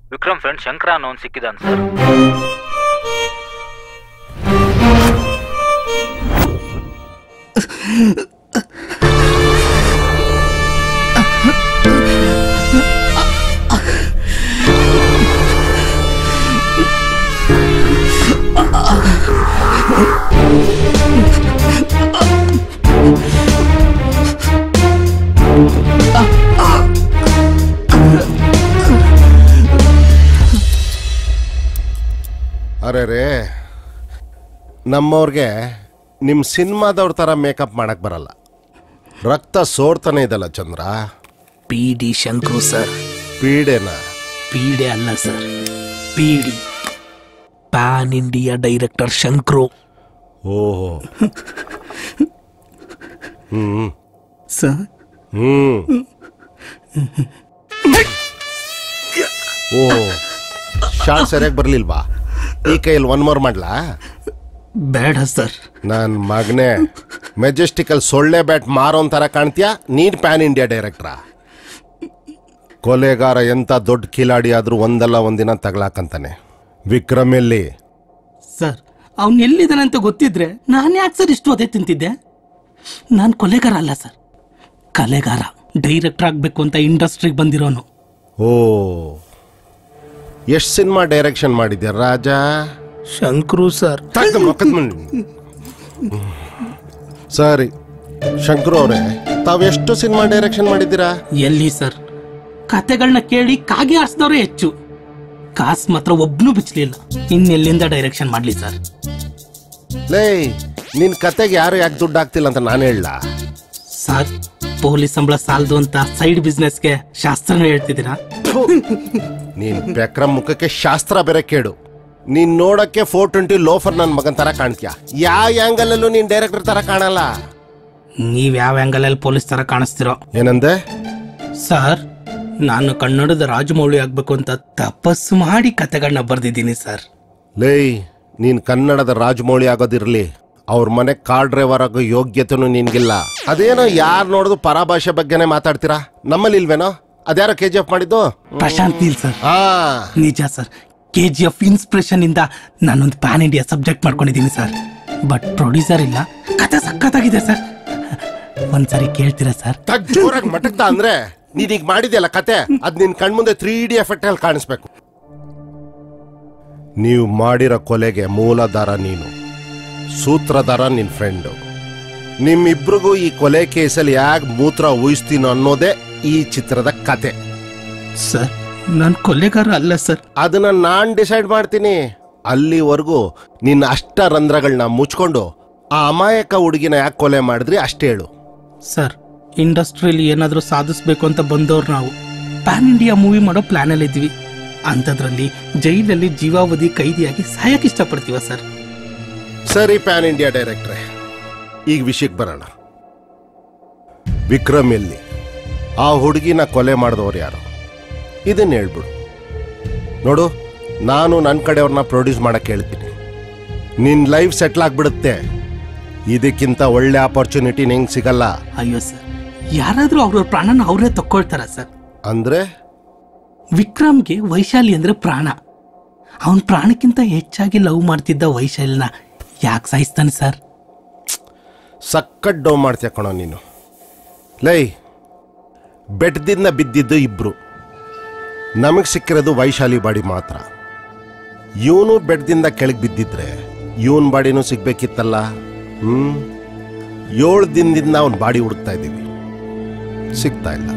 Vikram friend Shankar ಅನ್ನೋನ್ ಸಿಕ್ಕಿದಾನ್ sir ಅರೆ ರೇ ನಮ್ಮವ್ರಿಗೆ ನಿಮ್ಮ ಸಿನಿಮಾದವ್ರ ಥರ ಮೇಕಪ್ ಮಾಡಕ್ ಬರಲ್ಲ ರಕ್ತ ಸೋರ್ತಾನೆ ಇದಲ್ಲ Chandra P D Shankru sir ಪೀಡೆನ ಪೀಡೆ ಅಲ್ಲ sir PD pan India director Shankru ಓಹೋ ಹ್ಮ್ ಸರ್ ಹ್ಮ್ ಓ ಶಾರ್ಟ್ ಸರಿಯಾಗಿ ಬರ್ಲಿಲ್ವಾ ಈ ಕೈಯಲ್ಲಿ ಒನ್ ಮೋರ್ ಮಾಡ್ಲಾ ಬೇಡ ಸರ್ ನನ್ ಮಗನೇ ಮೆಜೆಸ್ಟಿಕಲ್ ಸೊಳ್ಳೆ ಬ್ಯಾಟ್ ಮಾರೋನ್ ತರ ಕಾಣ್ತೀಯಾ ನೀನ್ ಪ್ಯಾನ್ ಇಂಡಿಯಾ ಡೈರೆಕ್ಟ್ರಾ ಕೊಲೆಗಾರ ಎಂತ ದೊಡ್ಡ ಕಿಲಾಡಿ ಆದ್ರೂ ಒಂದಲ್ಲ ಒಂದಿನ ತಗ್ಲಾಕಂತಾನೆ ವಿಕ್ರಮ್ ಎಲ್ಲಿ ಸರ್ ಅವ್ನು ಎಲ್ಲಿದ್ದಾನೆ ಅಂತ ಗೊತ್ತಿದ್ರೆ ನಾನು ಯಾಕೆ ಸರ್ ಇಷ್ಟು ಅದೇ ತಿಂತಿದ್ದೆ ನಾನು ಕೊಲೆಗಾರ ಅಲ್ಲ ಸರ್ ಕಲೆಗಾರ ಡೈರೆಕ್ಟರ್ ಆಗಬೇಕು ಅಂತ ಇಂಡಸ್ಟ್ರಿಗೆ ಬಂದಿರೋನು ಓ ಎಷ್ಟು ಸಿನಿಮಾ ಡೈರೆಕ್ಷನ್ ಮಾಡಿದ್ಯಾ ರಾಜ ಶಂಕ್ರು ಸರ್ ತಗ್ದು ಮುಖದ ಮುಂದೆ. ಸರಿ ಶಂಕರು ಅವರೇ ತಾವೆಷ್ಟು ಸಿನಿಮಾ ಡೈರೆಕ್ಷನ್ ಮಾಡಿದ್ದೀರಾ ಎಲ್ಲಿ ಸರ್ ಕತೆಗಳನ್ನ ಕೇಳಿ ಕಾಗೆ ಆರಿಸಿದವರೇ ಹೆಚ್ಚು ಕಾಸು ಮಾತ್ರ ಒಬ್ನೂ ಬಿಚ್ಚಲಿಲ್ಲ ಇನ್ನೆಲ್ಲಿಂದ ಡೈರೆಕ್ಷನ್ ಮಾಡಲಿ ಸರ್ ಲೇ ನಿನ್ ಕತೆಗೆ ಯಾರು ಯಾಕೆ ದುಡ್ಡು ಆಗ್ತಿಲ್ಲ ಅಂತ ನಾನು ಹೇಳ ಸರ್ ಪೊಲೀಸ್ ಸಂಬಳ ಸಾಲದು ಅಂತ ಸೈಡ್ ಬಿಸ್ನೆಸ್ಗೆ ಶಾಸ್ತ್ರನ ಹೇಳ್ತಿದ್ದೀರಾ ನೀನ್ ಬೆಕ್ರಮ್ ಮುಖಕ್ಕೆ ಶಾಸ್ತ್ರ ಬೇರೆ ಕೇಡು ನೀನ್ ನೋಡಕ್ಕೆ ಫೋರ್ ಟ್ವೆಂಟಿ ಲೋಫರ್ ನನ್ ಮಗನ್ ತರ ಕಾಣ್ತೀಯ ಯಾವ ಆಂಗಲ್ ಅಲ್ಲೂ ನೀನ್ ಡೈರೆಕ್ಟರ್ ತರ ಕಾಣಲ್ಲ ನೀವ್ ಯಾವ ಆಂಗಲಲ್ಲಿ ಪೊಲೀಸ್ ತರ ಕಾಣಿಸ್ತಿರೋ ಏನಂದೆ ಸರ್ ನಾನು ಕನ್ನಡದ ರಾಜಮೌಳಿ ಆಗ್ಬೇಕು ಅಂತ ತಪಸ್ಸು ಮಾಡಿ ಕತೆಗಳನ್ನ ಬರ್ದಿದ್ದೀನಿ ಸರ್ ಲೇ ನೀನ್ ಕನ್ನಡದ ರಾಜಮೌಳಿ ಆಗೋದಿರ್ಲಿ ಅವ್ರ ಮನೆ ಕಾರ್ ಡ್ರೈವರ್ ಆಗೋ ಯೋಗ್ಯತೆನೂ ನಿನ್ಗಿಲ್ಲ ಅದೇನೋ ಯಾರು ನೋಡಿದ್ರು ಪರಾಭಾಷೆ ಬಗ್ಗೆನೇ ಮಾತಾಡ್ತೀರಾ ನಮ್ಮಲ್ಲಿ ಇಲ್ವೇನೋ ಅದ್ಯಾರೋ ಕೆ ಜಿ ಎಫ್ ಮಾಡಿದ್ದು ಪ್ರಶಾಂತ್ ನೀಲ್ ಸರ್ ಆ ನಿಜ sir K G F inspiration ಇಂದ ನಾನೊಂದು ಪ್ಯಾನ್ ಇಂಡಿಯಾ ಸಬ್ಜೆಕ್ಟ್ ಮಾಡ್ಕೊಂಡಿದ್ದೀನಿ ಸರ್ ಬಟ್ ಪ್ರೊಡ್ಯೂಸರ್ ಇಲ್ಲ ಕತೆ ಸಖತ್ತಾಗಿದೆ ಸರ್ ಒಂದ್ಸರಿ ಕೇಳ್ತೀರಾ ಸರ್ ತಗ್ ಜೋರಾಗಿ ಮಟಕ್ತಾ ಅಂದ್ರೆ ನೀನೀಗ ಮಾಡಿದ್ಯಲ್ಲ ಕತೆ ಅದ್ ನಿನ್ ಕಣ್ಮುಂದೆ ತ್ರೀ ಡಿ ಎಫೆಕ್ಟ್ ಅಲ್ಲಿ ಕಾಣಿಸ್ಬೇಕು ನೀವು ಮಾಡಿರೋ ಕೊಲೆಗೆ ಮೂಲದಾರ ನೀನು ಸೂತ್ರಧಾರ ನಿನ್ ಫ್ರೆಂಡು ನಿಮ್ಮಿಬ್ರಿಗೂ ಈ ಕೊಲೆ ಕೇಸಲ್ಲಿ ಯಾಕೆ ಮೂತ್ರ ಊಹಿಸ್ತೀನೋ ಅನ್ನೋದೇ ಈ ಚಿತ್ರದ ಕತೆ ಸರ್ ನಾನು ಕೊಲೆಗಾರ ಅಲ್ಲ ಸರ್ ಅದನ್ನ ನಾನ್ ಡಿಸೈಡ್ ಮಾಡ್ತೀನಿ ಅಲ್ಲಿವರೆಗೂ ನಿನ್ನ ಅಷ್ಟ ರಂಧ್ರಗಳನ್ನ ಮುಚ್ಕೊಂಡು ಆ ಅಮಾಯಕ ಹುಡುಗಿನ ಯಾಕೆ ಕೊಲೆ ಮಾಡಿದ್ರಿ ಅಷ್ಟೇ ಹೇಳು ಸರ್ ಇಂಡಸ್ಟ್ರಿಯಲ್ಲಿ ಏನಾದರೂ ಸಾಧಿಸ್ಬೇಕು ಅಂತ ಬಂದವ್ರು ನಾವು ಪ್ಯಾನ್ ಇಂಡಿಯಾ ಮೂವಿ ಮಾಡೋ ಪ್ಲಾನಲ್ಲಿ ಇದ್ವಿ ಅಂಥದ್ರಲ್ಲಿ ಜೈಲಲ್ಲಿ ಜೀವಾವಧಿ ಕೈದಿಯಾಗಿ ಸಾಯಕ್ಕೆ ಇಷ್ಟಪಡ್ತೀವ ಸರ್ ಸರಿ ಪ್ಯಾನ್ ಇಂಡಿಯಾ ಡೈರೆಕ್ಟ್ರೆ ಈಗ ವಿಷಯಕ್ಕೆ ಬರೋಣ ವಿಕ್ರಮ್ ಎಲ್ಲಿ ಆ ಹುಡುಗಿನ ಕೊಲೆ ಮಾಡಿದವ್ರು ಯಾರು ಇದನ್ನ ಹೇಳ್ಬಿಡು ನೋಡು ನಾನು ನನ್ನ ಕಡೆಯವ್ರನ್ನ ಪ್ರೊಡ್ಯೂಸ್ ಮಾಡಕ್ಕೆ ಹೇಳ್ತೀನಿ ನಿನ್ನ ಲೈಫ್ ಸೆಟ್ಲ್ ಆಗ್ಬಿಡುತ್ತೆ ಇದಕ್ಕಿಂತ ಒಳ್ಳೆ ಆಪರ್ಚುನಿಟಿ ನಿಂಗೆ ಸಿಗಲ್ಲ ಅಯ್ಯೋ ಸರ್ ಯಾರಾದರೂ ಅವ್ರವ್ರ ಪ್ರಾಣನ ಅವರೇ ತಕ್ಕೊಳ್ತಾರ ಸರ್ ಅಂದ್ರೆ ವಿಕ್ರಮ್ಗೆ ವೈಶಾಲಿ ಅಂದ್ರೆ ಪ್ರಾಣ ಅವನ ಪ್ರಾಣಕ್ಕಿಂತ ಹೆಚ್ಚಾಗಿ ಲವ್ ಮಾಡ್ತಿದ್ದ ವೈಶಾಲಿನ ಯಾಕೆ ಸಾಯಿಸ್ತಾನೆ ಸರ್ ಸಕ್ಕಟ್ ಡೌ ಮಾಡ್ತೀಯ ಕಣೋ ನೀನು ಲೈ ಬೆಟ್ಟದಿಂದ ಬಿದ್ದಿದ್ದು ಇಬ್ರು ನಮಗೆ ಸಿಕ್ಕಿರೋದು ವೈಶಾಲಿ ಬಾಡಿ ಮಾತ್ರ ಇವನು ಬೆಟ್ಟದಿಂದ ಕೆಳಗೆ ಬಿದ್ದಿದ್ರೆ ಇವನ್ ಬಾಡಿನೂ ಸಿಗ್ಬೇಕಿತ್ತಲ್ಲ ಹ್ಮ್ ಏಳು ದಿನದಿಂದ ಅವನ ಬಾಡಿ ಹುಡುಕ್ತಾ ಇದ್ದೀವಿ ಸಿಗ್ತಾ ಇಲ್ಲ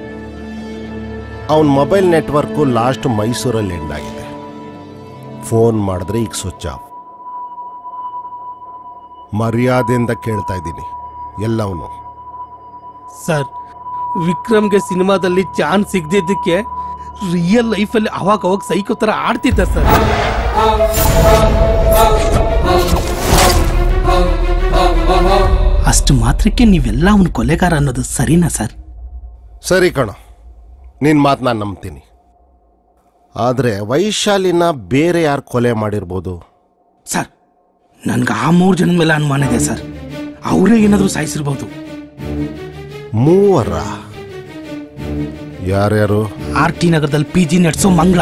ಅವನ ಮೊಬೈಲ್ ನೆಟ್ವರ್ಕು ಲಾಸ್ಟ್ ಮೈಸೂರಲ್ಲಿ ಎಂಡ್ ಆಗಿದೆ ಫೋನ್ ಮಾಡಿದ್ರೆ ಈಗ ಸ್ವಿಚ್ ಆಫ್ ಮರ್ಯಾದೆಯಿಂದ ಕೇಳ್ತಾ ಇದ್ದೀನಿ ಎಲ್ಲವನು ಸರ್ ವಿಕ್ರಮ್ಗೆ ಸಿನಿಮಾದಲ್ಲಿ ಚಾನ್ಸ್ ಸಿಗದಿದ್ದಕ್ಕೆ ರಿಯಲ್ ಲೈಫಲ್ಲಿ ಅವಾಗ ಅವಾಗ ಸೈಕೋ ಥರ ಆಡ್ತಿದ್ದ ಸರ್ ಅಷ್ಟು ಮಾತ್ರಕ್ಕೆ ನೀವೆಲ್ಲ ಅವನು ಕೊಲೆಗಾರ ಅನ್ನೋದು ಸರಿನಾ ಸರ್ ಸರಿ ಕಣೋ ನಿನ್ನ ಮಾತು ನಾನು ನಂಬ್ತೀನಿ ಆದರೆ ವೈಶಾಲಿನ ಬೇರೆ ಯಾರು ಕೊಲೆ ಮಾಡಿರ್ಬೋದು ಸರ್ ನನ್ಗೆ ಆ ಮೂರು ಜನ ಮೇಲೆ ಅನುಮಾನ ಇದೆ ಸರ್ ಅವರೇ ಏನಾದರೂ ಸಾಯಿಸಿರ್ಬೋದು ಮೂವರ ಯಾರ್ಯಾರು ಆರ್ ಟಿ ನಗರದಲ್ಲಿ ಪಿ ಜಿ ನಡೆಸೋ ಮಂಗಳ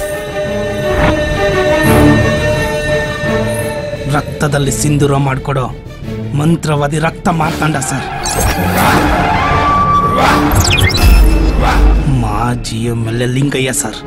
ರಕ್ತದಲ್ಲಿ ಸಿಂಧೂರ ಮಾಡ್ಕೊಡೋ ಮಂತ್ರವಾದಿ ರಕ್ತ ಮಾರ್ತಾಂಡ ಸರ್ ಮಾಜಿ M L A Lingayya sir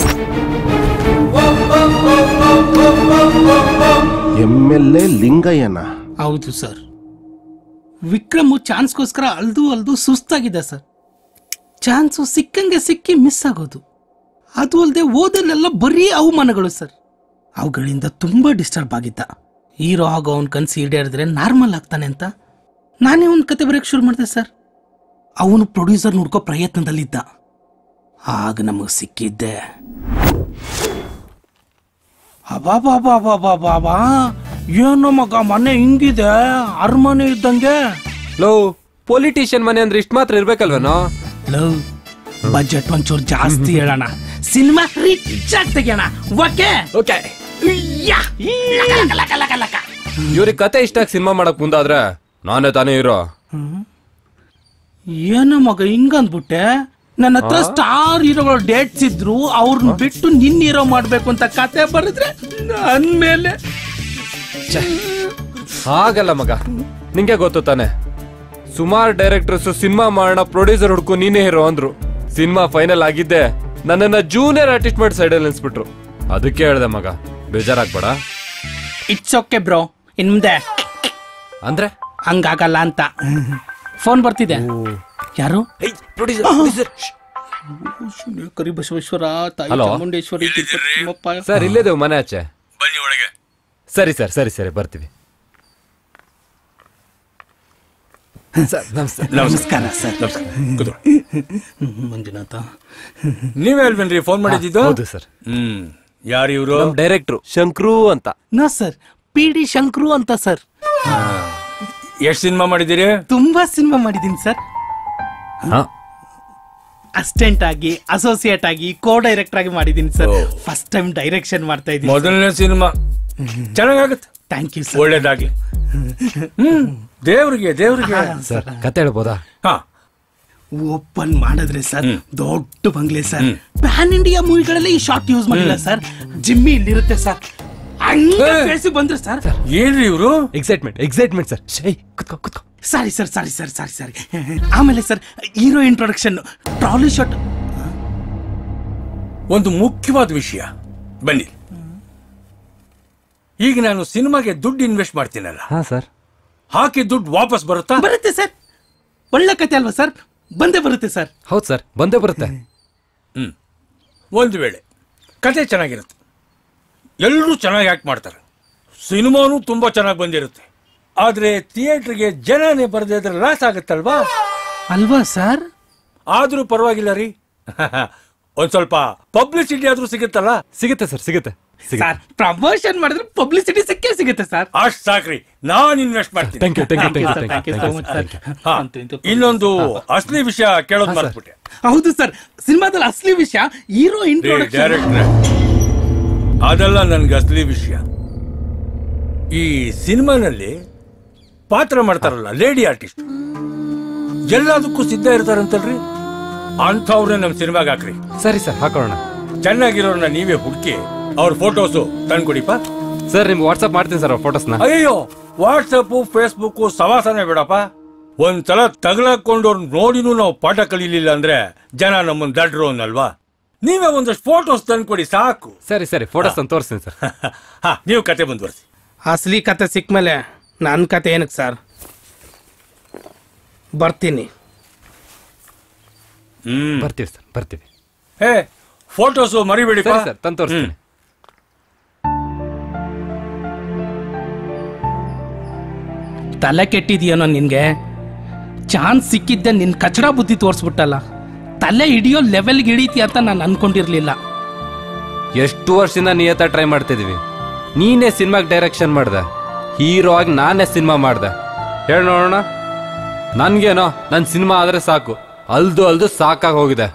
M L A ಲಿಂಗಯ್ಯನ ಹೌದು ಸರ್ ವಿಕ್ರಮ್ ಚಾನ್ಸ್ಗೋಸ್ಕರ ಅಲ್ದು ಅಲ್ದು ಸುಸ್ತಾಗಿದೆ ಸರ್ ಚಾನ್ಸು ಸಿಕ್ಕಂಗೆ ಸಿಕ್ಕಿ ಮಿಸ್ ಆಗೋದು ಅದು ಅಲ್ಲದೆ ಓದಲ್ಲೆಲ್ಲ ಬರೀ ಅವಮಾನಗಳು ಸರ್ ಅವುಗಳಿಂದ ತುಂಬಾ ಡಿಸ್ಟರ್ಬ್ ಆಗಿದ್ದ ಹೀರೋ ಆಗೋ ಅವನ ಕನಸು ಈಡೇರಿದ್ರೆ ನಾರ್ಮಲ್ ಆಗ್ತಾನೆ ಅಂತ ನಾನೇ ಒಂದು ಕತೆ ಬರೆಯಕ್ಕೆ ಶುರು ಮಾಡಿದೆ ಸರ್ ಅವನು ಪ್ರೊಡ್ಯೂಸರ್ ನೋಡ್ಕೋ ಪ್ರಯತ್ನದಲ್ಲಿದ್ದ ಆಗ ನಮಗೆ ಸಿಕ್ಕಿದ್ದೆ ಅಬಾಬಾಬಾಬಾಬಾಬಾ ಏನೋ ಮಗ ಮನೆ ಹಿಂಗಿದೆ ಅರಮನೆ ಇದ್ದಂಗೆ ಲೋ ಪೊಲಿಟಿಷಿಯನ್ ಮನೆ ಅಂದ್ರೆ ಇಷ್ಟ ಮಾತ್ರ ಇರ್ಬೇಕಲ್ವೇನೋ ಲವ್ ಬಜೆಟ್ ಒಂಚೂರು ಜಾಸ್ತಿ ಹೇಳೋಣ ಸಿನಿಮಾ ರಿಚ್ ಆಗಿ ತೆಗಿಯೋಣ ಓಕೆ ಓಕೆ ಯಾ! ಲಕ, ಲಕ, ಲಕ, ಲಕ. ಇವ್ರಿಗೆ ಕತೆ ಇಷ್ಟ ಸಿನಿಮಾ ಮಾಡಕ್ ಮುಂದಾದ್ರೆ ನಾನೇ ತಾನೇ ಇರೋ ಏನೋ ಮಗ ಹಿಂಗಂದ್ಬಿಟ್ಟೆ ನನ್ನ ಹತ್ರ ಸ್ಟಾರ್ ಹೀರೋಗಳ ಡೇಟ್ಸ್ ಇದ್ರು ಅವ್ರನ್ನ ಬಿಟ್ಟು ನಿನ್ನ ಹೀರೋ ಮಾಡ್ಬೇಕು ಅಂತ ಕತೆ ಬರೆದ್ರೆ ನನ್ ಮೇಲೆ ಹಾಗಲ್ಲ ಮಗ ನಿಂಗೆ ಗೊತ್ತು ತಾನೆ ಸುಮಾರು ಡೈರೆಕ್ಟರ್ಸ್ ಸಿನಿಮಾ ಮಾಡೋಣ ಪ್ರೊಡ್ಯೂಸರ್ ಹುಡ್ಕು ನೀನೇ ಹೀರೋ ಅಂದ್ರು ಸಿನಿಮಾ ಫೈನಲ್ ಆಗಿದ್ದೆ ನನ್ನನ್ನ ಜೂನಿಯರ್ ಆರ್ಟಿಸ್ಟ್ ಮಾಡಿ ಸೈಡಲ್ಲಿ ನಿಲ್ಸ್ಬಿಟ್ರು ಅದಕ್ಕೆ ಹೇಳ್ದೆ ಮಗ ಬೇಜಾರಾಗ್ಬೇಡ ಇಟ್ಸ್ ಓಕೆ ಬ್ರೋ ಇನ್ ಮುಂದೆ ಅಂದ್ರೆ ಹಂಗಾಗಲ್ಲ ಅಂತ ಫೋನ್ ಬರ್ತಿದೆ ಯಾರು ಕರಿ ಬಸವೇಶ್ವರ ತಾಯಿ Hello? ಚಾಮುಂಡೇಶ್ವರಿ ತಿಮ್ಮಪ್ಪ ಸರ್ ಇಲ್ಲೇದೇವು ಮನೆ ಆಚೆ ಸರಿ ಸರ್ ಸರಿ ಸರಿ ಬರ್ತೀವಿ ಸರ್ ನಮಸ್ತೆ ನಮಸ್ಕಾರ ಸರ್ ಮಂಜುನಾಥ ನೀವೇ ಅಲ್ವೇನ್ರಿ ಫೋನ್ ಮಾಡಿದ್ದು ಹೌದು ಸರ್ ಹ್ಮ್ ಯಾರು ಇವರು ನಮ್ ಡೈರೆಕ್ಟ್ರು ಶಂಕ್ರು ಅಂತ ನಾ ಸರ್ ಪಿ ಡಿ ಶಂಕ್ರು ಅಂತ ಸರ್ ಎಷ್ಟ್ ಸಿನಿಮಾ ಮಾಡಿದ್ದೀರಿ ತುಂಬಾ ಸಿನಿಮಾ ಮಾಡಿದ್ದೀನಿ ಸರ್ ಅಸಿಸ್ಟೆಂಟ್ ಆಗಿ ಅಸೋಸಿಯೇಟ್ ಆಗಿ ಕೋ ಡೈರೆಕ್ಟರ್ ಆಗಿ ಮಾಡಿದ್ದೀನಿ ಸರ್ ಓ. ಫಸ್ಟ್ ಟೈಮ್ ಡೈರೆಕ್ಷನ್ ಮಾಡ್ತಾ ಇದ್ದೀನಿ ಮೊದಲನೇ ಸಿನಿಮಾ ಚೆನ್ನಾಗಾಗತ್ತೆ ಥ್ಯಾಂಕ್ ಯು ಸರ್ ಒಳ್ಳೇದಾಗ್ಲಿ ಹ್ಮ್ ದೇವ್ರಿಗೆ ದೇವ್ರಿಗೆ ಸರ್ ಕತೆ ಹೇಳ್ಬೋದಾ ಹಾ ಓಪನ್ ಮಾಡಿದ್ರೆ ಸರ್ ಹ್ಮ್. ದೊಡ್ಡ ಬಂಗ್ಲೆ ಸರ್ ಹ್ಮ್. ಪ್ಯಾನ್ ಇಂಡಿಯಾ ಮೂವಿಗಳಲ್ಲಿ ಈ ಶಾರ್ಟ್ ಯೂಸ್ ಮಾಡಿಲ್ಲ ಸರ್ ಜಿಮ್ಮಿ ಇಲ್ಲಿರುತ್ತೆ ಸರ್ ಹಂಗೆ ಏ. ಬೇಸಿ ಬಂದ್ರೆ ಸರ್ ಏನ್ರಿ ಇವರು ಎಕ್ಸೈಟ್ಮೆಂಟ್ ಎಕ್ಸೈಟ್ಮೆಂಟ್ ಸರ್ ಶೈ ಕುತ್ಕೋ ಕುತ್ಕೋ sorry sir sorry sir sorry sorry ಆಮೇಲೆ sir hero introduction trolley shot ಒಂದು ಮುಖ್ಯವಾದ ವಿಷಯ ಬನ್ನಿ ಈಗ ನಾನು ಸಿನಿಮಾಗೆ ದುಡ್ಡು ಇನ್ವೆಸ್ಟ್ ಮಾಡ್ತೀನಲ್ಲ ಹಾ ಸರ್ ಹಾಕಿ ದುಡ್ಡು ವಾಪಸ್ ಬರುತ್ತಾ ಬರುತ್ತೆ ಸರ್ ಒಳ್ಳೆ ಕತೆ ಅಲ್ವಾ ಸರ್ ಬಂದೇ ಬರುತ್ತೆ ಸರ್ ಹೌದು ಸರ್ ಬಂದೇ ಬರುತ್ತೆ ಹ್ಮ್ ಒಂದು ವೇಳೆ ಕತೆ ಚೆನ್ನಾಗಿರುತ್ತೆ ಎಲ್ಲರೂ ಚೆನ್ನಾಗಿ ಆಕ್ಟ್ ಮಾಡ್ತಾರೆ ಸಿನಿಮಾನು ತುಂಬಾ ಚೆನ್ನಾಗಿ ಬಂದಿರುತ್ತೆ ಆದ್ರೆ ಥಿಯೇಟರ್ಗೆ ಜನನೇ ಬರದೇ ಇದ್ರೆ ಲಾಸ್ ಆಗುತ್ತಲ್ವಾ ಅಲ್ವಾ ಸರ್ ಆದ್ರೂ ಪರವಾಗಿಲ್ಲ ರೀ ಒಂದ್ ಸ್ವಲ್ಪ ಪಬ್ಲಿಸಿಟಿ ಆದ್ರೂ ಸಿಗುತ್ತಲ್ಲ ಸಿಗುತ್ತೆ ಸರ್ ಸಿಗುತ್ತೆ ಸಿಗುತ್ತೆ ಸರ್ ಪ್ರಮೋಷನ್ ಮಾಡಿದ್ರೆ ಪಬ್ಲಿಸಿಟಿ ಸಿಕ್ಕೇ ಸಿಗುತ್ತೆ ಸರ್ ಅಷ್ಟ್ ಸಾಕ್ರಿ ನಾನ್ ಇನ್ವೆಸ್ಟ್ ಮಾಡ್ತೀನಿ thank you thank you Thank thank you, you sir. Thank you so much, sir. ಹಾ, ಅಂತೂ ಇಂತೂ ಇನ್ನೊಂದು ಅಸಲಿ ವಿಷಯ ಕೇಳೋದ್ ಹಾ, sir. ಮರ್ತ್ಬಿಟ್ಟೆ ಹೌದು ಸರ್ ಸಿನಿಮಾದಲ್ಲಿ ಅಸಲಿ ವಿಷಯ ಹೀರೋ ಇಂಟ್ರೊಡಕ್ಷನ್ ಡೈರೆಕ್ಟ್ರೆ ಅದೆಲ್ಲ ನನ್ಗೆ ಅಸಲಿ ವಿಷಯ ಈ ಸಿನಿಮಾನಲ್ಲಿ ಪಾತ್ರ ಮಾಡ್ತಾರಲ್ಲ ಲೇಡಿ ಆರ್ಟಿಸ್ಟ್ ಎಲ್ಲದಕ್ಕೂ ಸಿದ್ಧ ಇರ್ತಾರಂತಲ್ರಿ ಅಂಥವ್ರೆ ನಮ್ ಸಿನಿಮಾಗೆ ಹಾಕ್ರಿ ಸರಿ ಸರ್ ಹಾಕೋಣ ಚೆನ್ನಾಗಿರೋರ್ನ ನೀವೇ ಹುಡುಕಿ ಅವ್ರ ಫೋಟೋಸು ತಂದ್ಕೊಡಿಪ್ಪ ಸರ್ ನಿಮ್ಗೆ ವಾಟ್ಸ್ಆಪ್ ಮಾಡ್ತೀನಿ ಸರ್ ಫೋಟೋಸ್ನ ಅಯ್ಯೋ ವಾಟ್ಸಪ್ ಫೇಸ್ಬುಕ್ ಸವಾಸನೆ ಬೇಡಪ್ಪ ಒಂದ್ಸಲ ತಗಲಾಕೊಂಡವ್ರು ನೋಡಿನೂ ನಾವು ಪಾಠ ಕಲೀಲಿಲ್ಲ ಅಂದ್ರೆ ಜನ ನಮ್ಮನ್ನ ದಡ್ರು ಅನ್ನಲ್ವಾ ನೀವೇ ಒಂದಷ್ಟು ಫೋಟೋಸ್ ತಂದ್ಕೊಡಿ ಸಾಕು ಸರಿ ಸರಿ ಫೋಟೋಸ್ ಅಂತ ತೋರಿಸ್ತೀನಿ ಸರ್ ಹಾ ನೀವು ಕತೆ ಮುಂದುವರ್ಸಿ ಅಸಲಿ ಕತೆ ಸಿಕ್ಮೇಲೆ ನನ್ನ ಕತೆ ಏನಕ್ಕೆ ಸರ್ ಬರ್ತೀನಿ ಹ್ಮ್ ಬರ್ತೀವಿ ಸರ್ ಬರ್ತೀವಿ ಹೇ ಫೋಟೋಸು ಮರಿಬೇಡಿಪ್ಪ ಸರಿ ಸರ್ ತಂದು ತೋರಿಸ್ತೀನಿ ತಲೆ ಕೆಟ್ಟಿದೆಯೇನೋ ನಿನ್ಗೆ ಚಾನ್ಸ್ ಸಿಕ್ಕಿದ್ದೆ ನಿನ್ ಕಚಡ ಬುದ್ಧಿ ತೋರಿಸ್ಬಿಟ್ಟಲ್ಲ ತಲೆ ಹಿಡಿಯೋ ಲೆವೆಲ್ಗೆ ಹಿಡಿತಿ ಅಂತ ನಾನು ಅನ್ಕೊಂಡಿರ್ಲಿಲ್ಲ ಎಷ್ಟು ವರ್ಷದಿಂದ ನಿಯತ ಟ್ರೈ ಮಾಡ್ತಿದೀವಿ ನೀನೇ ಸಿನಿಮಾಗೆ ಡೈರೆಕ್ಷನ್ ಮಾಡ್ದೆ ಹೀರೋ ಆಗಿ ನಾನೇ ಸಿನಿಮಾ ಮಾಡ್ದೆ ಹೇಳಿ ನೋಡೋಣ ನನ್ಗೇನೋ ನನ್ನ ಸಿನಿಮಾ ಆದ್ರೆ ಸಾಕು ಅಲ್ದು ಅಲ್ದು ಸಾಕಾಗಿ ಹೋಗಿದೆ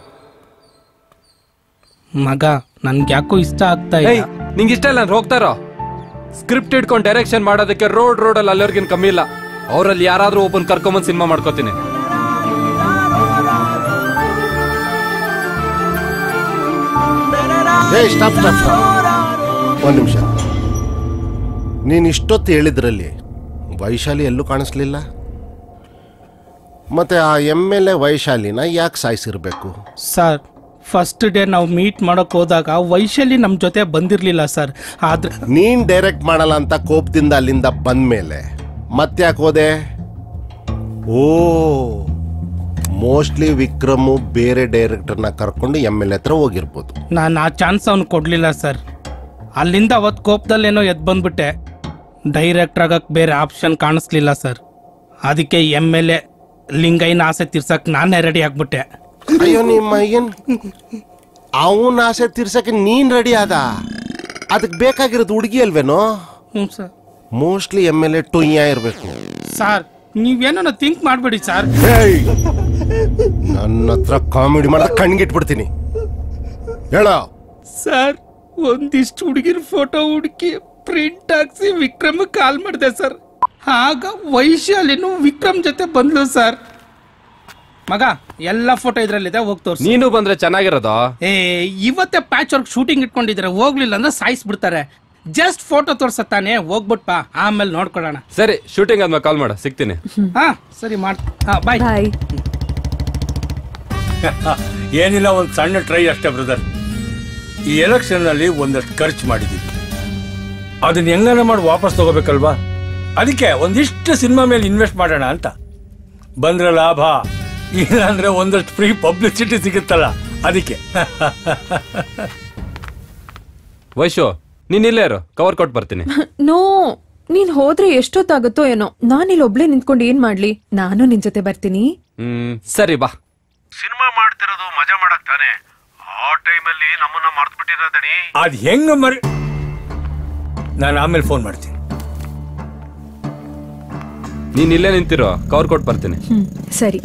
ಮಗ ನನ್ಗೆ ಯಾಕೋ ಇಷ್ಟ ಆಗ್ತಾ ಏಯ್ ಇಲ್ಲ ನಿಂಗೆ ಇಷ್ಟ ಇಲ್ಲ ಹೋಗ್ತಾರೋ ಸ್ಕ್ರಿಪ್ಟ್ ಇಟ್ಕೊಂಡು ಡೈರೆಕ್ಷನ್ ಮಾಡೋದಕ್ಕೆ ರೋಡ್ ರೋಡಲ್ಲಿ ಅಲ್ಲಿವ್ರಿಗಿನ ಕಮ್ಮಿ ಇಲ್ಲ ಅವರಲ್ಲಿ ಯಾರಾದ್ರೂ ಓಪನ್ ಕರ್ಕೊಂಬಂದು ಸಿನಿಮಾ ಮಾಡ್ಕೋತೀನಿ ಏ ಸ್ಟಾಪ್ ಸ್ಟಾಪ್ ಸ್ಟಾಪ್ ಒಂದು ನಿಮಿಷ ನೀನು ಇಷ್ಟೊತ್ತು ಹೇಳಿದ್ರಲ್ಲಿ ವೈಶಾಲಿ ಎಲ್ಲೂ ಕಾಣಿಸ್ಲಿಲ್ಲ ಮತ್ತೆ ಆ ಎಮ್ ಎಲ್ ಎ ವೈಶಾಲಿನ ಯಾಕೆ ಸಾಯಿಸಿರ್ಬೇಕು ಸರ್ ಫಸ್ಟ್ ಡೇ ನಾವು ಮೀಟ್ ಮಾಡೋಕೆ ಹೋದಾಗ ವೈಶಾಲಿ ನಮ್ಮ ಜೊತೆ ಬಂದಿರಲಿಲ್ಲ ಸರ್ ಆದ್ರೆ ನೀನ್ ಡೈರೆಕ್ಟ್ ಮಾಡಲ್ಲ ಅಂತ ಕೋಪದಿಂದ ಅಲ್ಲಿಂದ ಬಂದ್ಮೇಲೆ ಮತ್ತೆ ಯಾಕೆ ಹೋದೆ ಓ ಮೋಸ್ಟ್ಲಿ ವಿಕ್ರಮು ಬೇರೆ ಡೈರೆಕ್ಟರ್ನ ಕರ್ಕೊಂಡು ಎಮ್ ಎಲ್ ಹತ್ರ ಹೋಗಿರ್ಬೋದು ನಾನು ಆ ಚಾನ್ಸ್ ಅವ್ನು ಕೊಡಲಿಲ್ಲ ಸರ್ ಅಲ್ಲಿಂದ ಅವತ್ತು ಕೋಪದಲ್ಲೇನೋ ಎದ್ದು ಬಂದ್ಬಿಟ್ಟೆ ಡೈರೆಕ್ಟರ್ ಆಗಕ್ಕೆ ಬೇರೆ ಆಪ್ಷನ್ ಕಾಣಿಸ್ಲಿಲ್ಲ ಸರ್ ಅದಕ್ಕೆ ಎಮ್ ಎಲ್ ಎ ಲಿಂಗೈನ ಆಸೆ ತೀರ್ಸಕ್ಕೆ ನಾನೇ ರೆಡಿ ಆಗ್ಬಿಟ್ಟೆ ಅಯ್ಯೋ ನಿಮ್ಮ ಏನ್ ಅವನ ಆಸೆ ತೀರ್ಸಕ್ಕೆ ನೀನ್ ರೆಡಿ ಆದ ಅದಕ್ಕೆ ಬೇಕಾಗಿರೋದು ಹುಡುಗಿ ಅಲ್ವೇನೋ ಹ್ಞೂ sir mostly M L A ಟುಯ್ಯ ಇರಬೇಕು ಸರ್ ನೀವೇನೋ ಥಿಂಕ್ ಮಾಡಬೇಡಿ ಸರ್ ನನ್ನ ಹತ್ರ ಕಾಮಿಡಿ ಮಾಡಿದ್ರೆ ಕಣ್ಗಿಟ್ಬಿಡ್ತೀನಿ ಹೇಳೋ ಸರ್ ಒಂದಿಷ್ಟು ಹುಡುಗಿರ ಫೋಟೋ ಹುಡುಕಿ ಪ್ರಿಂಟ್ ಹಾಕ್ಸಿ ವಿಕ್ರಮ್ ಕಾಲ್ ಮಾಡಿದೆ ಸರ್ ಆಗ ವೈಶಾಲಿನು ವಿಕ್ರಮ್ ಜೊತೆ ಬಂದ್ಲು ಸರ್ ಮಗ ಎಲ್ಲ ಫೋಟೋ ಇದ್ರಲ್ಲಿದೆ ಹೋಗಿ ತೋರ್ಸಿ ನೀನು ಬಂದ್ರೆ ಚೆನ್ನಾಗಿರೋದು ಏ ಇವತ್ತೇ ಪ್ಯಾಚ್ ವರ್ಕ್ ಶೂಟಿಂಗ್ ಇಟ್ಕೊಂಡಿದ್ರೆ ಹೋಗ್ಲಿಲ್ಲ ಅಂದ್ರೆ ಸಾಯಿಸ್ಬಿಡ್ತಾರೆ ಜಸ್ಟ್ ಫೋಟೋ ತೋರ್ಸತ್ತಾನೆ ಹೋಗ್ಬಿಟ್ಪಾ ಆಮೇಲೆ ನೋಡ್ಕೊಳ್ಳೋಣ ಸರಿ ಶೂಟಿಂಗ್ ಆದ್ಮೇಲೆ ಕಾಲ್ ಮಾಡು ಸಿಗ್ತೀನಿ ಹಾ ಸರಿ ಮಾಡ್ ಹಾ ಬಾಯ್ ಬಾಯ್ ಏನಿಲ್ಲ ಒಂದು ಸಣ್ಣ ಟ್ರೈ ಅಷ್ಟೇ ಬ್ರದರ್ ಈ ಎಲೆಕ್ಷನ್ ಅಲ್ಲಿ ಒಂದಷ್ಟು ಖರ್ಚು ಮಾಡಿದ್ದೀವಿ ಅದನ್ನ ಹೆಂಗನ ಮಾಡಿ ವಾಪಸ್ ತಗೋಬೇಕಲ್ವಾ ಅದಕ್ಕೆ ಒಂದಿಷ್ಟು ಸಿನಿಮಾ ಮೇಲೆ ಇನ್ವೆಸ್ಟ್ ಮಾಡೋಣ ಅಂತ ಬಂದ್ರೆ ಲಾಭ ಇಲ್ಲ ಅಂದ್ರೆ ಒಂದಷ್ಟು ಫ್ರೀ ಪಬ್ಲಿಸಿಟಿ ಸಿಗುತ್ತಲ್ಲ ಅದಕ್ಕೆ ವೈಶು ನೀನ್ ಇಲ್ಲೇ ಇರು ಕವರ್ ಕೊಟ್ಟು ಬರ್ತೀನಿ ನೋ ನೀನ್ ಹೋದ್ರೆ ಎಷ್ಟೊತ್ತಾಗುತ್ತೋ ಏನೋ ನಾನಿಲ್ಲಿ ಒಬ್ಳೆ ನಿಂತ್ಕೊಂಡು ಏನ್ ಮಾಡ್ಲಿ ನಾನು ನಿನ್ ಜೊತೆ ಬರ್ತೀನಿ ಹ್ಮ್ ಸರಿ ಬಾ ಸಿನಿಮಾ ಮಾಡ್ತಿರೋದು ಮಜಾ ಮಾಡಕ್ ತಾನೆ ಆ ಟೈಮಲ್ಲಿ ನಮ್ಮನ್ನ ಮರ್ತು ಬಿಟ್ಟಿರೋದಣಿ ಅದ್ ಹೆಂಗ ಮರಿ ನಾನು ಆಮೇಲೆ ಫೋನ್ ಮಾಡ್ತೀನಿ ನೀನ್ ಇಲ್ಲೇ ನಿಂತಿರೋ ಕವರ್ ಕೊಟ್ಟು ಬರ್ತೀನಿ ಹ್ಮ್ ಸರಿ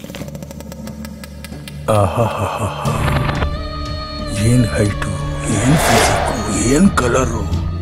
ಏನ್ ಹೈಟು ಏನ್ ಫಿಸಿಕ್ಕು ಏನ್ ಕಲರು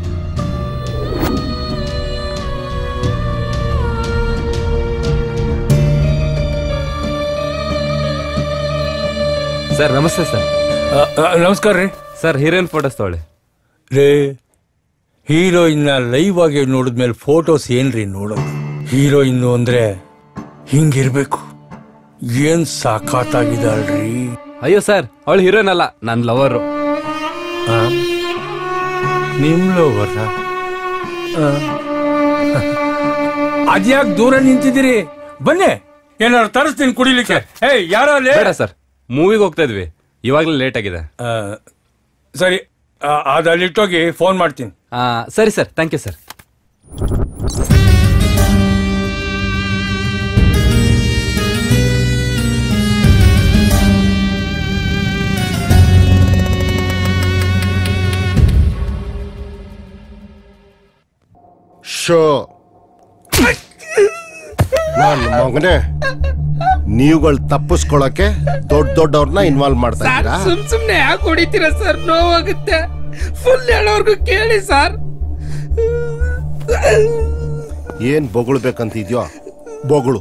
ಸರ್ ನಮಸ್ತೆ ಸರ್ ನಮಸ್ಕಾರ ರೀ ಸರ್ ಹೀರೋಯಿನ್ ಫೋಟೋಸ್ ತಗೊಳ್ಳಿ ರೇ ಹೀರೋಯಿನ್ನ ಲೈವ್ ಆಗಿ ನೋಡಿದ್ಮೇಲೆ ಫೋಟೋಸ್ ಏನ್ರಿ ನೋಡೋದು ಹೀರೋಯಿನ್ನು ಅಂದ್ರೆ ಹಿಂಗಿರ್ಬೇಕು ಏನ್ ಸಾಕಾತಾಗಿದ್ದಾಳ್ರಿ ಅಯ್ಯೋ ಸರ್ ಅವಳು ಹೀರೋಯಿನ್ ಅಲ್ಲ ನನ್ನ ಲವರು ಆ? ನಿಮ್ ಲೋವರ ಅದ್ಯಾಕ್ ದೂರ ನಿಂತಿದ್ದೀರಿ ಬನ್ನಿ ಏನಾರು ತರಿಸ್ತೀನಿ ಕುಡಿಲಿಕ್ಕೆ ಏಯ್ ಯಾರ ಅಲ್ಲಿ ಬೇಡ ಸರ್ ಮೂವಿಗೆ ಹೋಗ್ತಾ ಇದ್ವಿ ಇವಾಗಲೇ ಲೇಟ್ ಆಗಿದೆ ಆ, ಸರಿ ಆ, ಅದು ಅಲ್ಲಿಟ್ಟೋಗಿ ಫೋನ್ ಮಾಡ್ತೀನಿ ಆ, ಸರಿ ಸರ್ ಥ್ಯಾಂಕ್ ಯು ಸರ್ ಶೋ ನಾನು ಮಗನೇ ನೀವುಗಳು ತಪ್ಪಿಸ್ಕೊಳಕ್ಕೆ ದೊಡ್ಡ ದೊಡ್ಡವ್ರನ್ನ ಇನ್ವಾಲ್ವ್ ಮಾಡ್ತಾ ಸರ್ ಇದ್ದೀರಾ ಸುಮ್ ಸುಮ್ನೆ ಯಾಕೆ ಹೊಡಿತೀರಾ ಸರ್ ನೋವಾಗುತ್ತೆ ಫುಲ್ ಹೇಳೋರ್ಗು ಕೇಳಿ ಸರ್ ಏನ್ ಬೊಗಳ್ಬೇಕಂತಿದ್ಯೋ ಬೊಗಳು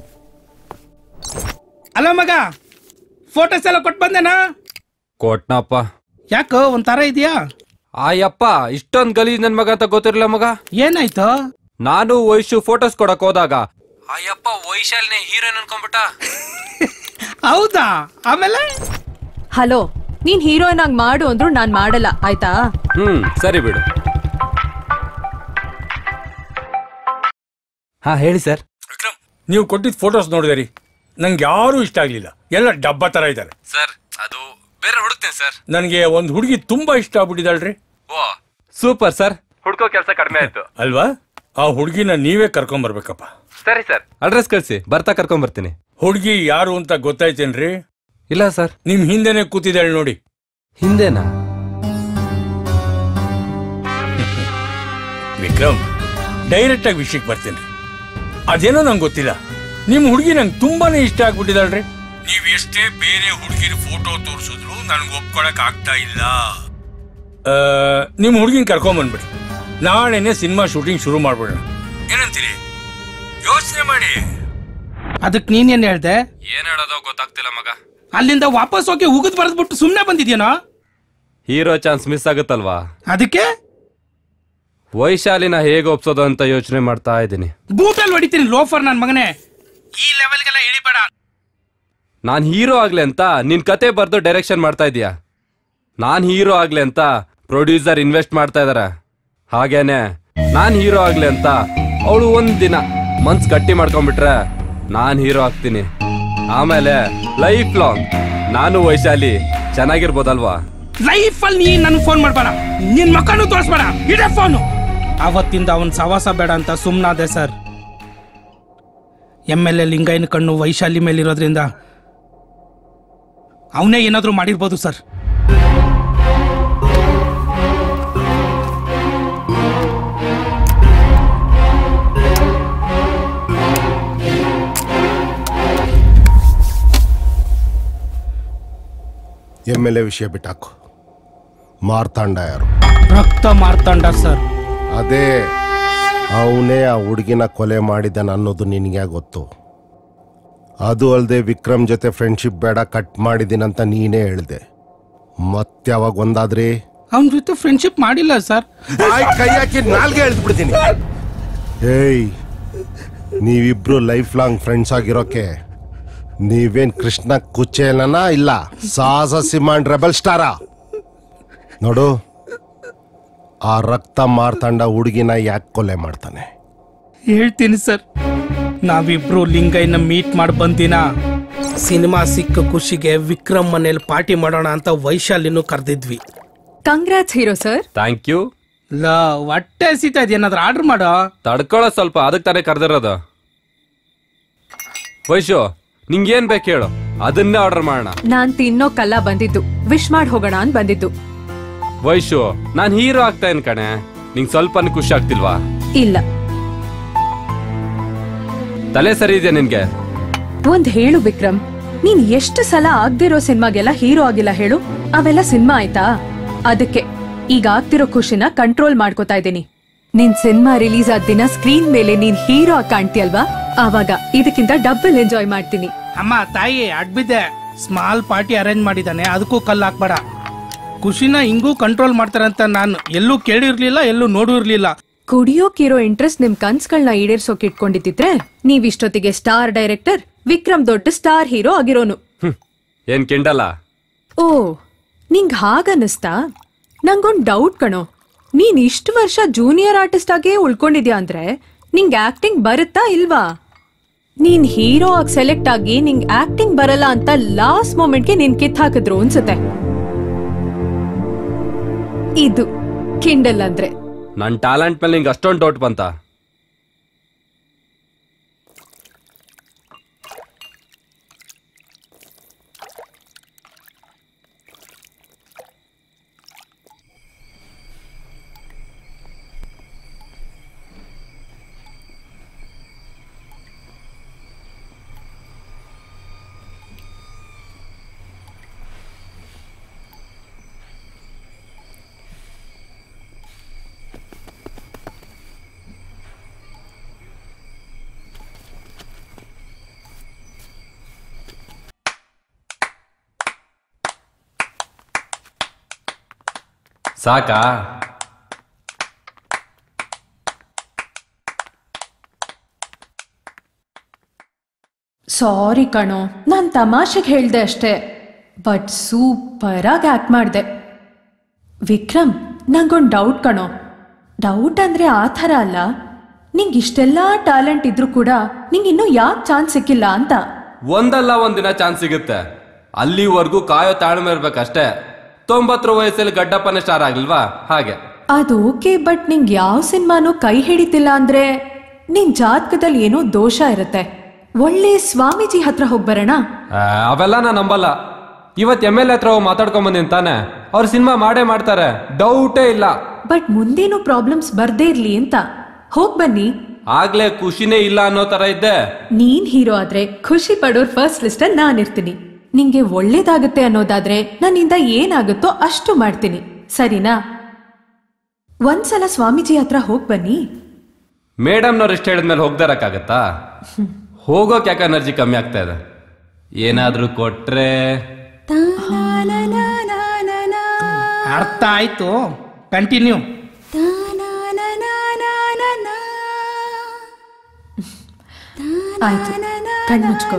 ಅಲ್ಲ ಮಗ ಫೋಟೋಸ್ ಎಲ್ಲ ಕೊಟ್ಟು ಬಂದೇನಾ ಕೊಟ್ನಪ್ಪ ಯಾಕೋ ಒಂಥರ ಇದೆಯಾ ಆ ಯಪ್ಪ ಇಷ್ಟೊಂದ್ ಗಲೀಜ್ ನನ್ ಮಗ ಅಂತ ಗೊತ್ತಿರಲಿಲ್ಲ ಮಗ ಏನಾಯ್ತು ನಾನು ವೈಶು ಫೋಟೋಸ್ ಕೊಡಕ್ ಹೋದಾಗ ಆ ಯಪ್ಪ ವೈಶಾಲಿನೇ ಹೀರೋಯಿನ್ ಅನ್ಕೊಂಡ್ಬಿಟ್ಟ ಹೌದಾ ಆಮೇಲೆ ಹಲೋ ನೀನ್ ಹೀರೋಯಿನ್ ಆಗಿ ಮಾಡು ಅಂದ್ರು ನಾನ್ ಮಾಡಲ್ಲ ಆಯ್ತಾ ಹ್ಮ್ ಸರಿ ಬಿಡು ಹಾ ಹೇಳಿ ಸರ್ ವಿಕ್ರಮ್ ನೀವು ಕೊಟ್ಟಿದ್ದ ಫೋಟೋಸ್ ನೋಡಿದೆ ರೀ ನಂಗೆ ಯಾರೂ ಇಷ್ಟ ಆಗಲಿಲ್ಲ ಎಲ್ಲ ಡಬ್ಬ ಥರ ಇದ್ದಾರೆ ಸರ್ ಅದು ಬೇರೆ ಹುಡುಕ್ತೇನೆ ಸರ್ ನನಗೆ ಒಂದು ಹುಡುಗಿ ತುಂಬಾ ಇಷ್ಟ ಆಗ್ಬಿಟ್ಟಿದ್ದಾಳ್ರಿ ಓ ಸೂಪರ್ ಸರ್ ಹುಡ್ಕೋ ಕೆಲಸ ಕಡಿಮೆ ಆಯ್ತು ಅಲ್ವಾ ಆ ಹುಡುಗಿನ ನೀವೇ ಕರ್ಕೊಂಬರ್ಬೇಕಪ್ಪ ಸರಿ ಸರ್ ಅಡ್ರೆಸ್ ಕಳಿಸಿ ಬರ್ತಾ ಕರ್ಕೊಂಡ್ ಬರ್ತೀನಿ ಹುಡುಗಿ ಯಾರು ಅಂತ ಗೊತ್ತಾಯ್ತೇನ್ರಿ ಇಲ್ಲ ಸರ್ ನಿಮ್ ಹಿಂದೆನೆ ಕೂತಿದ್ದಾಳೆ ನೋಡಿ ಹಿಂದೆನಾ ವಿಕ್ರಮ್ ಡೈರೆಕ್ಟ್ ಆಗಿ ವಿಷಯಕ್ಕೆ ಬರ್ತೀನಿ ಅದೇನೋ ನಂಗೆ ಗೊತ್ತಿಲ್ಲ ನಿಮ್ ಹುಡುಗಿ ನಂಗೆ ತುಂಬಾನೇ ಇಷ್ಟ ಆಗ್ಬಿಟ್ಟಿದಾಳ್ರಿ ನೀವ್ ಎಷ್ಟೇ ಬೇರೆ ಹುಡುಗಿರ ಫೋಟೋ ತೋರಿಸಿದ್ರು ನನ್ಗೆ ಒಪ್ಕೊಳಕ್ ಆಗ್ತಾ ಇಲ್ಲ ಆ, ನಿಮ್ ಹುಡುಗಿನ ಕರ್ಕೊಂಬಂದ್ಬಿಡಿ ನಾಳೆನೆ ಸಿನಿಮಾ ಶೂಟಿಂಗ್ ಶುರು ಮಾಡ್ಬಿಡೋಣ ಏನಂತೀರಿ ಯೋಚನೆ ಮಾಡಿ ಅದಕ್ಕೆ ನೀನೇನ್ ಹೇಳ್ದೆ ಏನ್ ಹೇಳೋದೋ ಗೊತ್ತಾಗ್ತಿಲ್ಲ ಮಗ ಅಲ್ಲಿಂದ ವಾಪಸ್ ಹೋಗಿ ಉಗಿದ್ ಬರೆದ್ಬಿಟ್ಟು ಸುಮ್ಮನೆ ಬಂದಿದ್ಯೇನೋ ಹೀರೋ ಚಾನ್ಸ್ ಮಿಸ್ ಆಗುತ್ತಲ್ವಾ ಅದಕ್ಕೆ ವೈಶಾಲಿನ ಹೇಗೆ ಒಪ್ಸೋದು ಅಂತ ಯೋಚನೆ ಮಾಡ್ತಾ ಇದ್ದೀನಿ ಬೂಟಲ್ಲಿ ಹೊಡಿತೀನಿ ಲೋಫರ್ ನನ್ನ ಮಗನೇ ಈ ಲೆವೆಲ್ಗೆಲ್ಲ ಇಳಿಬೇಡ ನಾನು ಹೀರೋ ಆಗ್ಲಿ ಅಂತ ನಿನ್ ಕತೆ ಬರ್ದು ಡೈರೆಕ್ಷನ್ ಮಾಡ್ತಾ ಇದೀಯ ನಾನ್ ಹೀರೋ ಆಗ್ಲಿ ಅಂತ ಪ್ರೊಡ್ಯೂಸರ್ ಇನ್ವೆಸ್ಟ್ ಮಾಡ್ತಾ ಇದಾರೆ ಹಾಗೇನೆ ನಾನ್ ಹೀರೋ ಆಗ್ಲಿ ಅಂತ ಅವಳು ಒಂದ್ ದಿನ ಮನ್ಸ್ ಗಟ್ಟಿ ಮಾಡ್ಕೊಂಡ್ಬಿಟ್ರೆ ನಾನ್ ಹೀರೋ ಆಗ್ತೀನಿ ಆಮೇಲೆ ಲೈಫ್ ಲಾಂಗ್ ನಾನು ವೈಶಾಲಿ ಚೆನ್ನಾಗಿರ್ಬೋದಲ್ವಾ ಲೈಫಲ್ಲಿ ನೀ ನನ್ ಫೋನ್ ಮಾಡ್ಬೇಡ ನಿನ್ ಮಕ್ಕಳು ತೋರಿಸ್ಬೇಡ ಇಡೇ ಫೋನು ಅವತ್ತಿಂದ ಅವನ್ ಸವಾಸ ಬೇಡ ಅಂತ ಸುಮ್ನಾದೆ ಸರ್ ಎಮ್ ಎಲ್ ಎ ಲಿಂಗೈನ ಕಣ್ಣು ವೈಶಾಲಿ ಮೇಲಿರೋದ್ರಿಂದ ಅವನೇ ಏನಾದ್ರೂ ಮಾಡಿರ್ಬೋದು ಸರ್ ಎಮ್ ಎಲ್ ಎ ವಿಷಯ ಬಿಟ್ಟಾಕು ಮಾರ್ತಾಂಡ ಯಾರು ರಕ್ತ ಮಾರ್ತಾಂಡ ಸರ್ ಅದೇ ಅವನೇ ಆ ಹುಡುಗಿನ ಕೊಲೆ ಮಾಡಿದ್ದಾನ ಅನ್ನೋದು ನಿನಗೆ ಗೊತ್ತು ಅದು ಅಲ್ಲದೆ ವಿಕ್ರಮ್ ಜೊತೆ ಫ್ರೆಂಡ್ಶಿಪ್ ಬೇಡ ಕಟ್ ಮಾಡಿದ್ದೀನಂತ ನೀನೇ ಹೇಳ್ದೆ ಮತ್ತೆ ಯಾವಾಗ ಒಂದಾದ್ರಿ ಅವನ ಜೊತೆ ಫ್ರೆಂಡ್ಶಿಪ್ ಮಾಡಿಲ್ಲ ಸರ್ ಬಾಯ್ ಕೈ ಹಾಕಿ ನಾಲ್ಗೆ ಎಳ್ದು ಬಿಡ್ತೀನಿ ಏಯ್ ನೀವಿಬ್ರು ಲೈಫ್ ಲಾಂಗ್ ಫ್ರೆಂಡ್ಸ್ ಆಗಿರೋಕೆ ನೀವೇನ್ ಕೃಷ್ಣ ಕುಚೇಲನ ಇಲ್ಲ ಸಾಹಸ ಸಿಮಾಂಡ್ ರೆಬಲ್ ಸ್ಟಾರ ನೋಡು ಆ ರಕ್ತ ಮಾರ್ತಾಂಡ ಹುಡುಗಿನ ಯಾಕೆ ಕೊಲೆ ಮಾಡ್ತಾನೆ ಹೇಳ್ತೀನಿ ಸರ್ ನಾವಿಬ್ರು ಲಿಂಗೈನ ಮೀಟ್ ಮಾಡಿ ಬಂದಿನ ಸಿನಿಮಾ ಸಿಕ್ಕ ಖುಷಿಗೆ ವಿಕ್ರಮ್ ಮನೇಲಿ ಪಾರ್ಟಿ ಮಾಡೋಣ ಅಂತ ವೈಶಾಲಿನೂ ಕರೆದಿದ್ವಿ congrats hero sir thank you ಲ ಹೊಟ್ಟೆ ಹಸಿತಾ ಏನಾದ್ರು ಆರ್ಡರ್ ಮಾಡೋ ತಡ್ಕೊಳ್ಳೋ ಸ್ವಲ್ಪ ಅದಕ್ಕೆ ತಾನೇ ಕರೆದಿರೋದು ವೈಶು ನಿಂಗೇನ್ ಬೇಕು ಹೇಳು ಅದನ್ನೇ ಆರ್ಡರ್ ಮಾಡೋಣ ನಾನ್ ತಿನ್ನೋಕಲ್ಲ ಬಂದಿದ್ದು ವಿಶ್ ಮಾಡಿ ಹೋಗೋಣ ಅಂತ ಬಂದಿದ್ದು ವೈಶು ನಾನ್ ಹೀರೋ ಆಗ್ತಾ ಇನ್ ಕಣೆ ನಿಂಗ್ ಸ್ವಲ್ಪ ಖುಷಿ ಆಗ್ತಿಲ್ವಾ ಇಲ್ಲ ತಲೆ ಸರಿ ಇದೆಯಾ ನಿನ್ಗೆ ಒಂದ್ ಹೇಳು ವಿಕ್ರಮ್ ನೀನ್ ಎಷ್ಟು ಸಲ ಆಗ್ದಿರೋ ಸಿನಿಮಾಗೆಲ್ಲ ಹೀರೋ ಆಗಿಲ್ಲ ಹೇಳು ಅವೆಲ್ಲ ಸಿನಿಮಾ ಆಯ್ತಾ ಅದಕ್ಕೆ ಈಗ ಆಗ್ತಿರೋ ಖುಷಿನ ಕಂಟ್ರೋಲ್ ಮಾಡ್ಕೋತಾ ಇದ್ದೀನಿ ನಿನ್ ಸಿನಿಮಾ ರಿಲೀಸ್ ಆದ ದಿನ ಸ್ಕ್ರೀನ್ ಮೇಲೆ ನೀನ್ ಹೀರೋ ಆಗಿ ಕಾಣ್ತೀಯಲ್ವಾ ಆವಾಗ ಇದಕ್ಕಿಂತ ಡಬಲ್ ಎಂಜಾಯ್ ಮಾಡ್ತೀನಿ ಅಮ್ಮ ತಾಯಿ ಅಡ್ಬಿದ್ದೆ ಸ್ಮಾಲ್ ಪಾರ್ಟಿ ಅರೇಂಜ್ ಮಾಡಿದ್ದಾನೆ ಅದಕ್ಕೂ ಕಲ್ಲು ಹಾಕ್ಬೇಡ ಖುಷಿನ ಹಿಂಗೂ ಕಂಟ್ರೋಲ್ ಮಾಡ್ತಾರಂತ ನಾನು ಎಲ್ಲೂ ಕೇಳಿರ್ಲಿಲ್ಲ ಎಲ್ಲೂ ನೋಡಿರ್ಲಿಲ್ಲ ಕುಡಿಯೋಕಿರೋ ಇಂಟ್ರೆಸ್ಟ್ ನಿಮ್ ಕನ್ಸ್ಗಳನ್ನ ಈಡೇರ್ಸೋಕ್ ಇಟ್ಕೊಂಡಿದ್ದಿದ್ರೆ ನೀವ್ ಇಷ್ಟೊತ್ತಿಗೆ ಸ್ಟಾರ್ ಡೈರೆಕ್ಟರ್ ವಿಕ್ರಮ್ ದೊಡ್ಡ ಸ್ಟಾರ್ ಹೀರೋ ಆಗಿರೋನು ಹ್ಮ್. ಏನ್ ಕಿಂಡಲ್ಲ ಓ ನಿಂಗ್ ಹಾಗನ್ನಿಸ್ತಾ ನಂಗೊಂದ್ ಡೌಟ್ ಕಣೋ ನೀನ್ ಇಷ್ಟು ವರ್ಷ ಜೂನಿಯರ್ ಆರ್ಟಿಸ್ಟ್ ಆಗೇ ಉಳ್ಕೊಂಡಿದ್ಯಾ ಅಂದ್ರೆ ನಿಂಗ್ ಆಕ್ಟಿಂಗ್ ಬರುತ್ತಾ ಇಲ್ವಾ ನೀನ್ ಹೀರೋ ಆಗಿ ಸೆಲೆಕ್ಟ್ ಆಗಿ ನಿಂಗ್ ಆಕ್ಟಿಂಗ್ ಬರಲ್ಲ ಅಂತ ಲಾಸ್ಟ್ ಮೊಮೆಂಟ್ಗೆ ನೀನ್ ಕಿತ್ ಹಾಕಿದ್ರು ಅನ್ಸುತ್ತೆ ಇದು ಕಿಂಡಲ್ ಅಂದ್ರೆ ನನ್ ಟ್ಯಾಲೆಂಟ್ ಮೇಲೆ ನಿಂಗೆ ಅಷ್ಟೊಂದು ಡೌಟ್ ಬಂತ ಸಾಕಾ ಸಾರಿ ಕಣೋ ನಾನ್ ತಮಾಷೆಗೆ ಹೇಳ್ದೆ ಅಷ್ಟೇ ಬಟ್ ಸೂಪರ್ ಆಗಿ ಆಕ್ಟ್ ಮಾಡ್ದೆ ವಿಕ್ರಮ್ ನಂಗೊಂದು ಡೌಟ್ ಕಣೋ ಡೌಟ್ ಅಂದ್ರೆ ಆ ಥರ ಅಲ್ಲ ನಿಂಗೆ ಇಷ್ಟೆಲ್ಲ ಟ್ಯಾಲೆಂಟ್ ಇದ್ರೂ ಕೂಡ ನಿಂಗೆ ಇನ್ನೂ ಯಾಕೆ ಚಾನ್ಸ್ ಸಿಕ್ಕಿಲ್ಲ ಅಂತ ಒಂದಲ್ಲ ಒಂದಿನ ಚಾನ್ಸ್ ಸಿಗುತ್ತೆ ಅಲ್ಲಿವರೆಗೂ ಕಾಯೋ ತಾಳ್ಮೆ ಇರ್ಬೇಕಷ್ಟೇ ತೊಂಬತ್ತರ ವಯಸ್ಸಲ್ಲಿ ಗಡ್ಡಪ್ಪನೇ ಸ್ಟಾರ್ ಆಗ್ಲಿಲ್ವಾ ಹಾಗೆ ಅದು ಓಕೆ ಬಟ್ ನಿಂಗೆ ಯಾವ ಸಿನಿಮಾನು ಕೈ ಹಿಡಿತಿಲ್ಲ ಅಂದ್ರೆ ನಿನ್ ಜಾತಕದಲ್ಲಿ ಏನೋ ದೋಷ ಇರುತ್ತೆ ಒಳ್ಳೆ ಸ್ವಾಮೀಜಿ ಹತ್ರ ಹೋಗ್ ಬರೋಣ ಆ, ಅವೆಲ್ಲ ನಾ ನಂಬಲ್ಲ ಇವತ್ ಎಮ್ ಎಲ್ ಹತ್ರ ಹೋಗಿ ಮಾತಾಡ್ಕೊಂಡ್ ಬಂದಿನ್ ತಾನೆ ಅವ್ರು ಸಿನಿಮಾ ಮಾಡೇ ಮಾಡ್ತಾರೆ ಡೌಟೇ ಇಲ್ಲ ಬಟ್ ಮುಂದೇನು ಪ್ರಾಬ್ಲಮ್ಸ್ ಬರ್ದೇ ಇರ್ಲಿ ಅಂತ ಹೋಗ್ ಬನ್ನಿ ಆಗ್ಲೇ ಖುಷಿನೇ ಇಲ್ಲ ಅನ್ನೋ ತರ ಇದ್ದೆ ನೀನ್ ಹೀರೋ ಆದ್ರೆ ಖುಷಿ ಪಡೋರ್ ಫಸ್ಟ್ ಲಿಸ್ಟ್ ಅಲ್ಲಿ ನಾನಿರ್ತೀನಿ ನಿಂಗೆ ಒಳ್ಳೇದಾಗುತ್ತೆ ಅನ್ನೋದಾದ್ರೆ ನನ್ನಿಂದ ಏನಾಗುತ್ತೋ ಅಷ್ಟು ಮಾಡ್ತೀನಿ ಸರಿನಾ ಒಂದ್ಸಲ ಸ್ವಾಮೀಜಿ ಹತ್ರ ಹೋಗ್ ಬನ್ನಿ ಮೇಡಮ್ನವ್ರು ಇಷ್ಟ ಹೇಳಿದ್ಮೇಲೆ ಹೋಗ್ದಾರಕ್ಕಾಗತ್ತಾ ಹೋಗೋಕ್ ಯಾಕೆ ಎನರ್ಜಿ ಕಮ್ಮಿ ಆಗ್ತಾ ಇದೆ ಏನಾದ್ರೂ ಕೊಟ್ರೆ ಅರ್ಥ ಆಯ್ತು ಕಂಟಿನ್ಯೂ ಆಯ್ತು ಕಣ್ಣು ಮುಚ್ಕೋ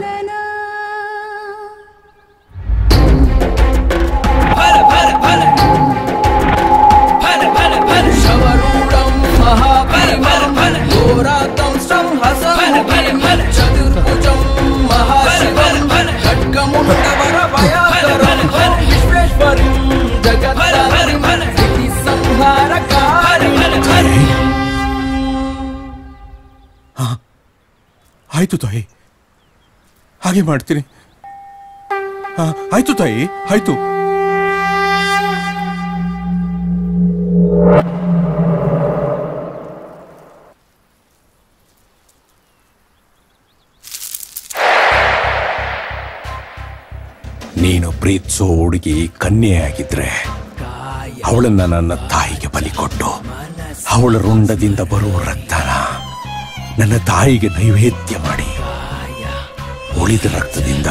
ಆಯ್ತು ತಾಯಿ ಹಾಗೆ ಮಾಡ್ತೀನಿ ಆ, ಆಯ್ತು ತಾಯಿ ಆಯ್ತು ನೀನು ಪ್ರೀತಿಸೋ ಹುಡುಗಿ ಕನ್ಯೆಯಾಗಿದ್ರೆ ಅವಳನ್ನ ನನ್ನ ತಾಯಿಗೆ ಬಲಿ ಕೊಟ್ಟು ಅವಳ ರುಂಡದಿಂದ ಬರುವ ರಕ್ತನ ನನ್ನ ತಾಯಿಗೆ ನೈವೇದ್ಯ ಮಾಡಿ ಉಳಿದ ರಕ್ತದಿಂದ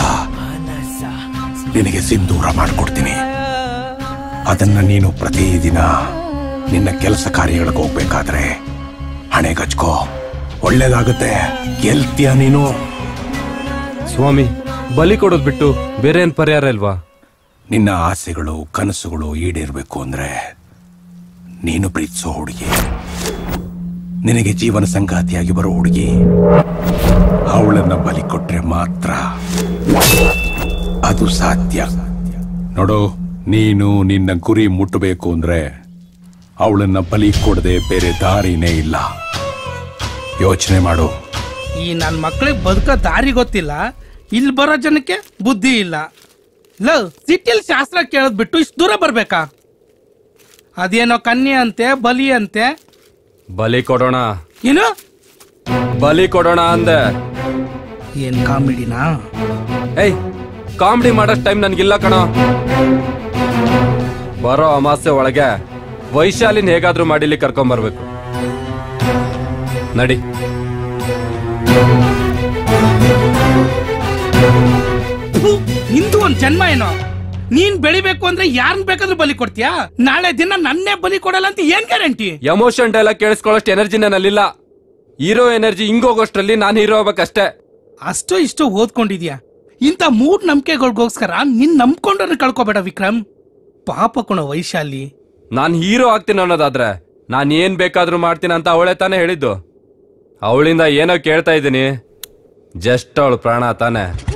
ನಿನಗೆ ಸಿಂಧೂರ ಮಾಡಿಕೊಡ್ತೀನಿ ಅದನ್ನ ನೀನು ಪ್ರತಿದಿನ ನಿನ್ನ ಕೆಲಸ ಕಾರ್ಯಗಳಿಗೆ ಹೋಗ್ಬೇಕಾದ್ರೆ ಹಣೆಗಚ್ಕೋ ಒಳ್ಳೇದಾಗುತ್ತೆ ಗೆಲ್ತೀಯ ನೀನು ಸ್ವಾಮಿ ಬಲಿ ಕೊಡೋದ್ ಬಿಟ್ಟು ಬೇರೆ ಏನ್ ಪರಿಹಾರ ಇಲ್ವಾ ನಿನ್ನ ಆಸೆಗಳು ಕನಸುಗಳು ಈಡೇರ್ಬೇಕು ಅಂದ್ರೆ ನೀನು ಪ್ರೀತಿಸೋ ಹುಡುಗಿ ನಿನಗೆ ಜೀವನ ಸಂಗಾತಿಯಾಗಿ ಬರೋ ಹುಡುಗಿ ಅವಳನ್ನ ಬಲಿ ಕೊಟ್ರೆ ಮಾತ್ರ ಅದು ಸಾಧ್ಯ ನೋಡು ನೀನು ನಿನ್ನ ಗುರಿ ಮುಟ್ಟಬೇಕು ಅಂದ್ರೆ ಅವಳನ್ನ ಬಲಿ ಕೊಡದೆ ಬೇರೆ ದಾರಿನೇ ಇಲ್ಲ ಯೋಚನೆ ಮಾಡು ಈ ನನ್ನ ಮಕ್ಳಿಗೆ ಬದುಕೋ ದಾರಿ ಗೊತ್ತಿಲ್ಲ ಇಲ್ಲಿ ಬರೋ ಜನಕ್ಕೆ ಬುದ್ಧಿ ಇಲ್ಲ ಲ ಸಿಟಿಲಿ ಶಾಸ್ತ್ರ ಕೇಳೋದ್ ಬಿಟ್ಟು ಇಷ್ಟು ದೂರ ಬರ್ಬೇಕಾ ಅದೇನೋ ಕನ್ಯೆ ಅಂತೆ ಬಲಿ ಅಂತೆ ಬಲಿ ಕೊಡೋಣ ಏನು ಬಲಿ ಕೊಡೋಣ ಅಂದೆ ಏನ್ ಕಾಮಿಡಿನಾ ಏಯ್ ಕಾಮಿಡಿ ಮಾಡೋಷ್ಟು ಟೈಮ್ ನನ್ಗಿಲ್ಲ ಕಣೋ ಬರೋ ಅಮಾಸೆ ಒಳಗೆ ವೈಶಾಲಿನ ಹೇಗಾದ್ರೂ ಮಾಡಿ ಇಲ್ಲಿ ಕರ್ಕೊಂಬರ್ಬೇಕು ನಡಿ ಥು, ನಿಂದು ಒಂದ್ ಜನ್ಮ ಏನೋ ನೀನ್ ಬೆಳಿಬೇಕು ಅಂದ್ರೆ ಯಾರನ್ ಬೇಕಾದ್ರೂ ಬಲಿ ಕೊಡ್ತೀಯಾ ನಾಳೆ ದಿನ ನನ್ನೇ ಬಲಿ ಕೊಡಲ್ಲ ಅಂತ ಏನ್ ಗ್ಯಾರಂಟಿ ಎಮೋಷನ್ ಡೈಲಾಗ್ ಕೇಳಿಸ್ಕೊಳ್ಳೋಷ್ಟು ಎನರ್ಜಿ ನನ್ನಲ್ಲಿಲ್ಲ ಹೀರೋ ಎನರ್ಜಿ ಹಿಂಗೋಗೋಷ್ಟ್ರಲ್ಲಿ ನಾನು ಹೀರೋ ಆಗ್ಬೇಕಷ್ಟೇ ಅಷ್ಟೋ ಇಷ್ಟೋ ಓದ್ಕೊಂಡಿದ್ಯಾ ಇಂಥ ಮೂಡ್ ನಂಬಿಕೆಗಳಿಗೋಸ್ಕರ ನಿನ್ ನಂಬ್ಕೊಂಡ್ರೆ ಕಳ್ಕೊಬೇಡ ವಿಕ್ರಮ್ ಪಾಪ ಕೊಣ ವೈಶಾಲಿ ನಾನು ಹೀರೋ ಆಗ್ತೀನಿ ಅನ್ನೋದಾದ್ರೆ ನಾನು ಏನ್ ಬೇಕಾದ್ರೂ ಮಾಡ್ತೀನಿ ಅಂತ ಅವಳೇ ತಾನೇ ಹೇಳಿದ್ದು ಅವಳಿಂದ ಏನೋ ಕೇಳ್ತಾ ಇದ್ದೀನಿ ಜಸ್ಟ್ ಅವಳು ಪ್ರಾಣ ತಾನೆ